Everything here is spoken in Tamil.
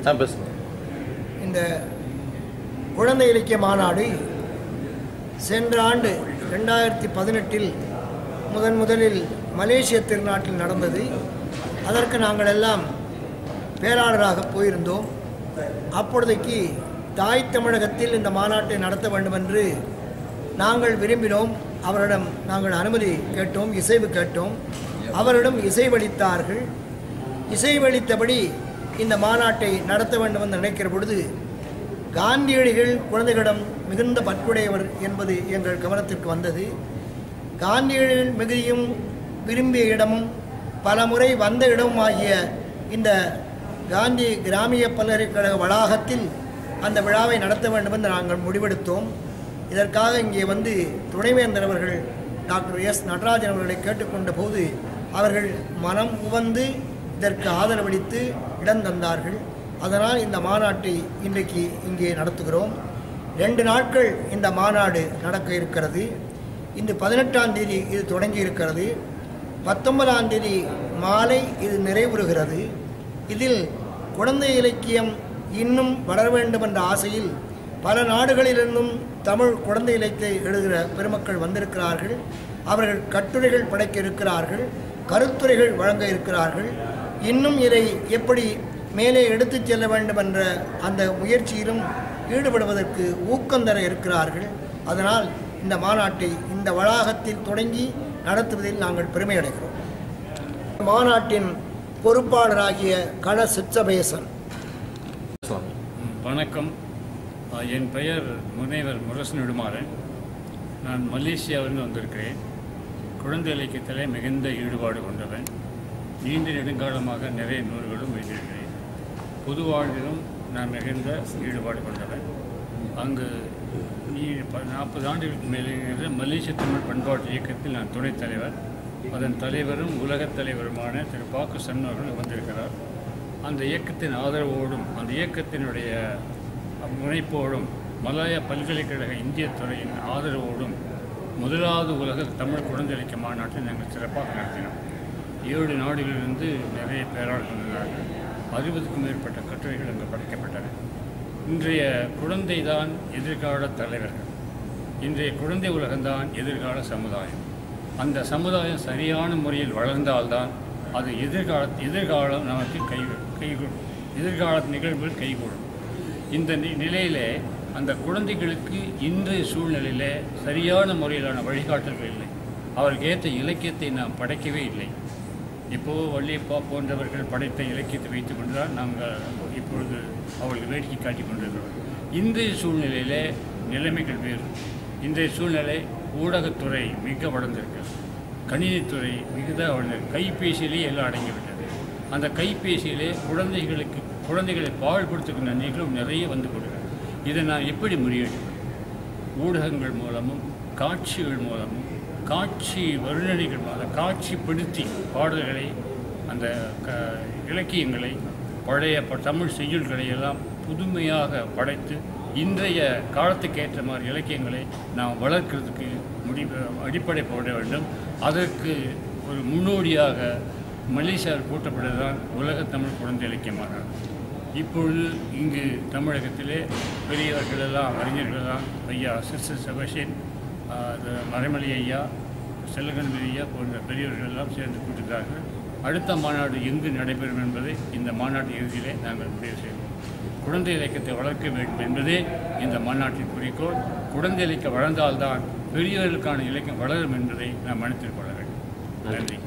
சார் பேசுங்க இந்த குழந்தை இலக்கிய மாநாடு சென்ற ஆண்டு ரெண்டாயிரத்தி பதினெட்டில் முதன் முதலில் மலேசிய திருநாட்டில் நடந்தது அதற்கு நாங்கள் எல்லாம் பேராளராக போயிருந்தோம் அப்பொழுதைக்கு தாய் தமிழகத்தில் இந்த மாநாட்டை நடத்த வேண்டும் என்று நாங்கள் விரும்பினோம் அவரிடம் நாங்கள் அனுமதி கேட்டோம் இசைவு கேட்டோம் அவரிடம் இசைவளித்தார்கள் இசைவளித்தபடி இந்த மாநாட்டை நடத்த வேண்டும் என்று நினைக்கிற பொழுது காந்தியடிகள் குழந்தைகளிடம் மிகுந்த பற்றுடையவர் என்பது எங்கள் கவனத்திற்கு வந்தது காந்தியடிகள் மிகுதியும் விரும்பிய இடமும் பல முறை வந்த இடமும் ஆகிய இந்த காந்தி கிராமிய பல்கலைக்கழக வளாகத்தில் அந்த விழாவை நடத்த வேண்டும் என்று நாங்கள் முடிவெடுத்தோம் இதற்காக இங்கே வந்து துணைவேந்தர் அவர்கள் டாக்டர் எஸ் நடராஜன் அவர்களை கேட்டுக்கொண்ட போது அவர்கள் மனம் உவந்து இதற்கு ஆதரவளித்து இடம் தந்தார்கள் அதனால் இந்த மாநாட்டை இன்றைக்கு இங்கே நடத்துகிறோம் ரெண்டு நாட்கள் இந்த மாநாடு நடக்க இருக்கிறது இன்று பதினெட்டாம் தேதி இது தொடங்கி இருக்கிறது பத்தொன்பதாம் தேதி மாலை இது நிறைவுறுகிறது இதில் குழந்தை இலக்கியம் இன்னும் வளர வேண்டும் என்ற ஆசையில் பல நாடுகளிலிருந்தும் தமிழ் குழந்தை இலக்கிய எழுதுகிற பெருமக்கள் வந்திருக்கிறார்கள் அவர்கள் கட்டுரைகள் படைக்க இருக்கிறார்கள் கருத்துரைகள் வழங்க இருக்கிறார்கள் இன்னும் இதை எப்படி மேலே எடுத்துச் செல்ல வேண்டும் என்ற அந்த முயற்சியிலும் ஈடுபடுவதற்கு ஊக்கம் தர இருக்கிறார்கள் அதனால் இந்த மாநாட்டை இந்த வளாகத்தில் தொடங்கி நடத்துவதில் நாங்கள் பெருமை அடைகிறோம் மாநாட்டின் பொறுப்பாளராகிய கள சிற்றபேசன் சுவாமி வணக்கம் அஹ், என் பெயர் முனைவர் முரசன் விடுமாறன் நான் மலேசியாவிலிருந்து வந்திருக்கிறேன் குழந்தை இலக்கியத்திலே மிகுந்த ஈடுபாடு கொண்டவன் நீண்ட நெடுங்காலமாக நிறைய நூல்களும் எழுதியிருக்கிறேன் பொது வாழ்விலும் நான் மிகுந்த ஈடுபாடு கொண்டவன் அங்கு நீ ப- நாற்பது ஆண்டுகளுக்கு மேலே இருக்கிற மலேசிய தமிழ் பண்பாட்டு இயக்கத்தில் நான் துணைத் தலைவர் அதன் தலைவரும் உலகத் தலைவருமான திரு பாக்கு சன் அவர்கள் வந்திருக்கிறார் அந்த இயக்கத்தின் ஆதரவோடும் அந்த இயக்கத்தினுடைய முனைப்போடும் மலாயா பல்கலைக்கழக இந்திய துறையின் ஆதரவோடும் முதலாவது உலக தமிழ் குழந்தை இலக்கிய மாநாட்டை நாங்கள் சிறப்பாக நடத்தினோம் ஏழு நாடுகளிலிருந்து நிறைய பேராளர்கள் வந்தார்கள் அறுபதுக்கும் மேற்பட்ட கட்டுரைகள் அங்கு படைக்கப்பட்டன இன்றைய குழந்தை தான் எதிர்கால தலைவர்கள் இன்றைய குழந்தை உலகம்தான் எதிர்கால சமுதாயம் அந்த சமுதாயம் சரியான முறையில் வளர்ந்தால்தான் அது எதிர்கால எதிர்காலம் நமக்கு கை கைகூடும் எதிர்கால நிகழ்வுகள் கைகூடும் இந்த நி- நிலையிலே அந்த குழந்தைகளுக்கு இன்றைய சூழ்நிலையிலே சரியான முறையிலான வழிகாட்டல்கள் இல்லை அவருக்கு ஏற்ற இலக்கியத்தை நாம் படைக்கவே இல்லை இப்போது வள்ளியப்பா போன்றவர்கள் படைத்த இலக்கியத்தை வைத்துக் கொண்டுதான் நாங்கள் இப்பொழுது அவர்கள் வேடிக்கை காட்டிக் கொண்டிருக்கிறோம் இன்றைய சூழ்நிலையிலே நிலைமைகள் வேறு இன்றைய சூழ்நிலை ஊடகத்துறை மிக வளர்ந்திருக்கிறது கணினித்துறை மிகுந்த வளர்ந்திருக்கு கைபேசியிலே எல்லாம் அடங்கிவிட்டது அந்த கைபேசியிலே குழந்தைகளுக்கு குழந்தைகளை பாழ்படுத்துகின்ற நிகழ்வு நிறைய வந்து கொடுக்கிறது இதை நான் எப்படி முறியடிப்பேன் ஊடகங்கள் மூலமும் காட்சிகள் மூலமும் காட்சி வர்ணனைகள் மூலம் காட்சிப்படுத்தி பாடல்களை அந்த க இலக்கியங்களை பழைய ப- தமிழ் செய்யுள்களை எல்லாம் புதுமையாக படைத்து இன்றைய காலத்துக்கேற்ற மாதிரி இலக்கியங்களை நாம் வளர்க்கிறதுக்கு முடி அடிப்படை போட வேண்டும் அதற்கு ஒரு முன்னோடியாக மலேசியாவில் கூட்டப்பட்டதுதான் உலக தமிழ் குழந்தை இலக்கிய மாநாடு இப்பொழுது இங்கு தமிழகத்திலே பெரியவர்கள் எல்லாம் அறிஞர்கள் எல்லாம் ஐயா சிஸ்டர் செபஷன் மறைமலை ஐயா செல்லகணபதி ஐயா போன்ற பெரியவர்கள் எல்லாம் சேர்ந்து கூட்டுகிறார்கள் அடுத்த மாநாடு எங்கு நடைபெறும் என்பதை இந்த மாநாட்டு இறுதியிலே நாங்கள் முடிவு செய்வோம் குழந்தை இலக்கியத்தை வளர்க்க வேண்டும் என்பதே இந்த மாநாட்டின் குறிக்கோள் குழந்தை இலக்கியம் வளர்ந்தால்தான் பெரியவர்களுக்கான இலக்கியம் வளரும் என்பதை நாம் மனத்தில் கொள்ள வேண்டும் நன்றி